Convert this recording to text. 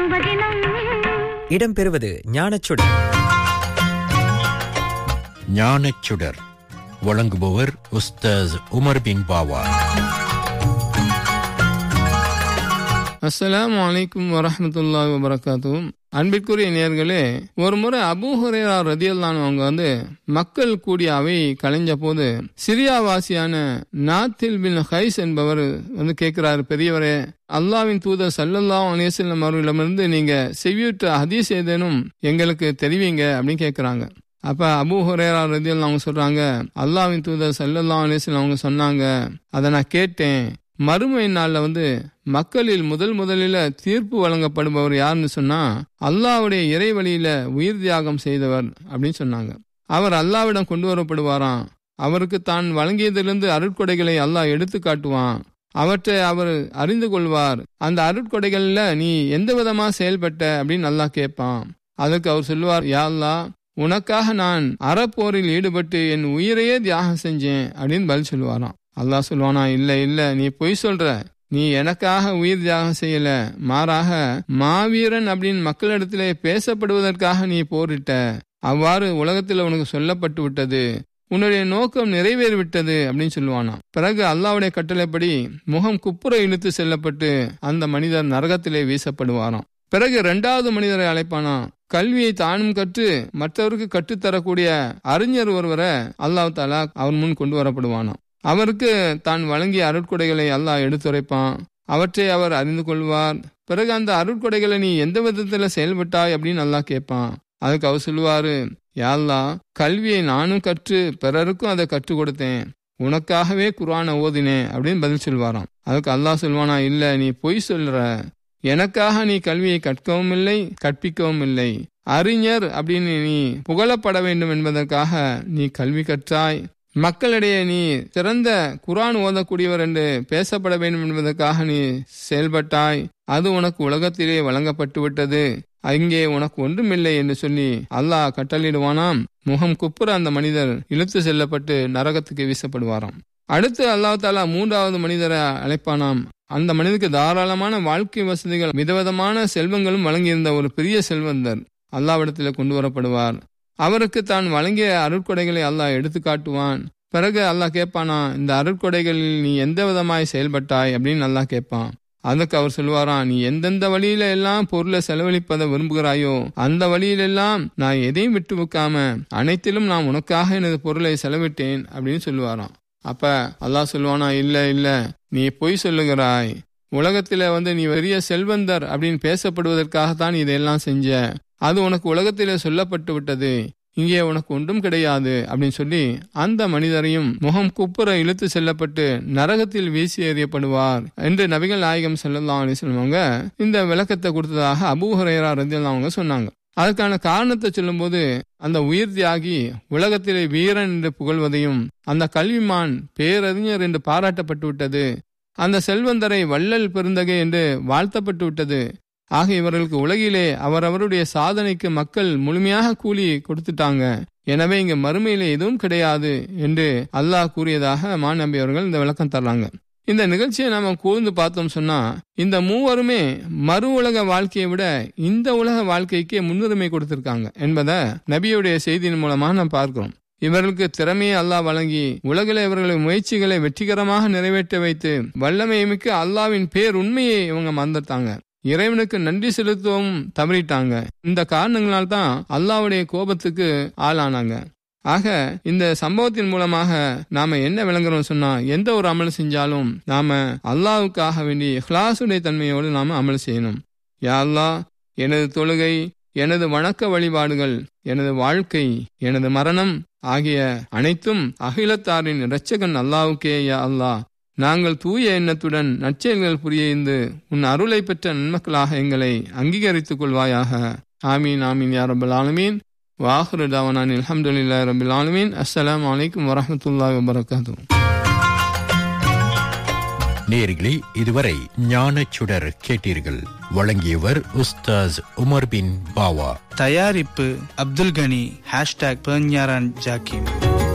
சுபதினம் இடம்பெறுவது ஞானச்சுடர் ஞானச்சுடர் வழங்குபவர் உஸ்தாஸ் உமர் பின் பாவா அஸ்ஸலாமு அலைக்கும் வரஹ்மத்துல்லாஹி வபரகாத்தும் அன்பிற்குரிய நேர்களே ஒரு முறை அபூ ஹுரேரா ரதியல்லான் அவங்க வந்து மக்கள் கூடிய அவை கலைஞ்ச போது சிரியாவாசியான நாத்தில் பின் ஹைஸ் என்பவர் வந்து கேட்கிறாரு பெரியவரே அல்லாவின் தூதர் சல்லல்லாஹு அலைஹி வஸல்லம் அவர்களிடமிருந்து நீங்க செவியுற்ற ஹதீஸ் ஏதேனும் எங்களுக்கு தெரிவிங்க அப்படின்னு கேட்கிறாங்க அப்ப அபூ ஹுரேரா ரதியல்லான் அவங்க சொல்றாங்க அல்லாவின் தூதர் சல்லல்லாஹு அலைஹி வஸல்லம் அவங்க சொன்னாங்க அதை நான் கேட்டேன் மறுமை நாள்ல வந்து மக்களில் முதல் முதலில் தீர்ப்பு வழங்கப்படுபவர் யாருன்னு சொன்னா அல்லாவுடைய இறை வழியில உயிர் தியாகம் செய்தவர் அப்படின்னு சொன்னாங்க அவர் அல்லாவிடம் கொண்டு வரப்படுவாராம் அவருக்கு தான் வழங்கியதிலிருந்து அருட்கொடைகளை அல்லாஹ் எடுத்து காட்டுவான் அவற்றை அவர் அறிந்து கொள்வார் அந்த அருட்கொடைகள்ல நீ எந்த விதமா செயல்பட்ட அப்படின்னு அல்லாஹ் கேட்பான் அதற்கு அவர் சொல்லுவார் யா அல்லாஹ் உனக்காக நான் அறப்போரில் ஈடுபட்டு என் உயிரையே தியாகம் செஞ்சேன் அப்படின்னு பதில் சொல்லுவாராம் அல்லாஹ் சொல்லுவானா இல்ல இல்ல நீ பொய் சொல்ற நீ எனக்காக உயிர் தியாகம் செய்யல மாறாக மாவீரன் அப்படின்னு மக்களிடத்திலே பேசப்படுவதற்காக நீ போரிட்ட அவ்வாறு உலகத்தில் உனக்கு சொல்லப்பட்டு விட்டது உன்னுடைய நோக்கம் நிறைவேறிவிட்டது அப்படின்னு சொல்லுவானா பிறகு அல்லாவுடைய கட்டளைப்படி முகம் குப்புற இழுத்து செல்லப்பட்டு அந்த மனிதர் நரகத்திலே வீசப்படுவாராம் பிறகு இரண்டாவது மனிதரை அழைப்பானா கல்வியை தானும் கற்று மற்றவருக்கு கற்றுத்தரக்கூடிய அறிஞர் ஒருவரை அல்லாஹ் தாலா அவர் முன் கொண்டு வரப்படுவானாம் அவருக்கு தான் வழங்கிய அருட்கொடைகளை அல்லாஹ் எடுத்துரைப்பான் அவற்றை அவர் அறிந்து கொள்வார் பிறகு அந்த அருட்கொடைகளை நீ எந்த விதத்துல செயல்பட்டாய் அப்படின்னு அல்லாஹ் கேட்பான் அதுக்கு அவர் சொல்லுவாரு யாழ்லா கல்வியை நானும் கற்று பிறருக்கும் அதை கற்றுக் கொடுத்தேன் உனக்காகவே குரானை ஓதினேன் அப்படின்னு பதில் சொல்வாராம் அதுக்கு அல்லாஹ் சொல்வானா இல்ல நீ பொய் சொல்ற எனக்காக நீ கல்வியை கற்கவும் இல்லை கற்பிக்கவும் இல்லை அறிஞர் அப்படின்னு நீ புகழப்பட வேண்டும் என்பதற்காக நீ கல்வி கற்றாய் மக்களிடையே நீ சிறந்த குரான் ஓதக்கூடியவர் என்று பேசப்பட வேண்டும் என்பதற்காக நீ செயல்பட்டாய் அது உனக்கு உலகத்திலே வழங்கப்பட்டு விட்டது அங்கே உனக்கு ஒன்றுமில்லை என்று சொல்லி அல்லாஹ் கட்டளையிடுவானாம் முகம் குப்புற அந்த மனிதர் இழுத்து செல்லப்பட்டு நரகத்துக்கு வீசப்படுவாராம் அடுத்து அல்லாஹ் தாலா மூன்றாவது மனிதரை அழைப்பானாம் அந்த மனிதனுக்கு தாராளமான வாழ்க்கை வசதிகள் விதவிதமான செல்வங்களும் வழங்கியிருந்த ஒரு பெரிய செல்வந்தர் அல்லாவிடத்தில் கொண்டு வரப்படுவார் அவருக்கு தான் வழங்கிய அருட்கொடைகளை அல்லாஹ் எடுத்து காட்டுவான் பிறகு அல்லாஹ் கேட்பானா இந்த அருட்கொடைகளில் நீ எந்த விதமாய் செயல்பட்டாய் அப்படின்னு அல்லாஹ் கேட்பான் அதுக்கு அவர் சொல்லுவாராம் நீ எந்தெந்த வழியில எல்லாம் பொருளை செலவழிப்பதை விரும்புகிறாயோ அந்த வழியிலெல்லாம் நான் எதையும் விட்டு வைக்காம அனைத்திலும் நான் உனக்காக எனது பொருளை செலவிட்டேன் அப்படின்னு சொல்லுவாராம் அப்ப அல்லாஹ் சொல்லுவானா இல்ல இல்ல நீ பொய் சொல்லுகிறாய் உலகத்துல வந்து நீ பெரிய செல்வந்தர் அப்படின்னு பேசப்படுவதற்காகத்தான் இதையெல்லாம் செஞ்ச அது உனக்கு உலகத்திலே சொல்லப்பட்டு விட்டது இங்கே உனக்கு ஒன்றும் கிடையாது அப்படின்னு சொல்லி அந்த மனிதரையும் முகம் குப்புற இழுத்து செல்லப்பட்டு நரகத்தில் வீசி எறியப்படுவார் என்று நபிகள் நாயகம் செல்லலாம் சொல்லுவாங்க இந்த விளக்கத்தை கொடுத்ததாக அபூஹரையரா ரந்தியெல்லாம் அவங்க சொன்னாங்க அதற்கான காரணத்தை சொல்லும்போது அந்த உயிர் தியாகி உலகத்திலே வீரன் என்று புகழ்வதையும் அந்த கல்விமான் பேரறிஞர் என்று பாராட்டப்பட்டு விட்டது அந்த செல்வந்தரை வள்ளல் பெருந்தகை என்று வாழ்த்தப்பட்டு விட்டது ஆக இவர்களுக்கு உலகிலே அவரவருடைய சாதனைக்கு மக்கள் முழுமையாக கூலி கொடுத்துட்டாங்க எனவே இங்க மறுமையில எதுவும் கிடையாது என்று அல்லாஹ் கூறியதாக மாநம்பி அவர்கள் இந்த விளக்கம் தர்றாங்க இந்த நிகழ்ச்சியை நாம கூர்ந்து பார்த்தோம் சொன்னா இந்த மூவருமே மறு உலக வாழ்க்கையை விட இந்த உலக வாழ்க்கைக்கு முன்னுரிமை கொடுத்திருக்காங்க என்பதை நபியுடைய செய்தியின் மூலமாக நாம் பார்க்கிறோம் இவர்களுக்கு திறமையை அல்லாஹ் வழங்கி உலகில் இவர்களின் முயற்சிகளை வெற்றிகரமாக நிறைவேற்ற வைத்து வல்லமை மிக்க அல்லாவின் பேர் உண்மையை இவங்க மறந்துட்டாங்க இறைவனுக்கு நன்றி செலுத்தவும் தவறிட்டாங்க இந்த காரணங்களால் தான் அல்லாவுடைய கோபத்துக்கு ஆளானாங்க ஆக இந்த சம்பவத்தின் மூலமாக நாம என்ன விளங்குறோம் சொன்னா எந்த ஒரு அமல் செஞ்சாலும் நாம அல்லாவுக்காக வேண்டி ஹிளாசுடைய தன்மையோடு நாம அமல் செய்யணும் யா அல்லா எனது தொழுகை எனது வணக்க வழிபாடுகள் எனது வாழ்க்கை எனது மரணம் ஆகிய அனைத்தும் அகிலத்தாரின் இரட்சகன் அல்லாவுக்கே யா அல்லாஹ் நாங்கள் தூய எண்ணத்துடன் நற்செயல்கள் புரிந்து உன் அருளை பெற்ற நன்மக்களாக எங்களை அங்கீகரித்துக் கொள்வாயாக ஆமீன் ஆமீன் யா ரபுல் ஆலமீன் வாஹுரு தாவனான் அலமதுல்லா ரபுல் ஆலமீன் அஸ்ஸலாம் வலைக்கம் வரமத்துல்லா வபரகாத்து நேர்களே இதுவரை ஞானச்சுடர் கேட்டீர்கள் வழங்கியவர் உஸ்தாஸ் உமர் பின் பாவா தயாரிப்பு அப்துல் கனி ஹேஷ்டாக் பெர்ஞாரான் ஜாக்கிம்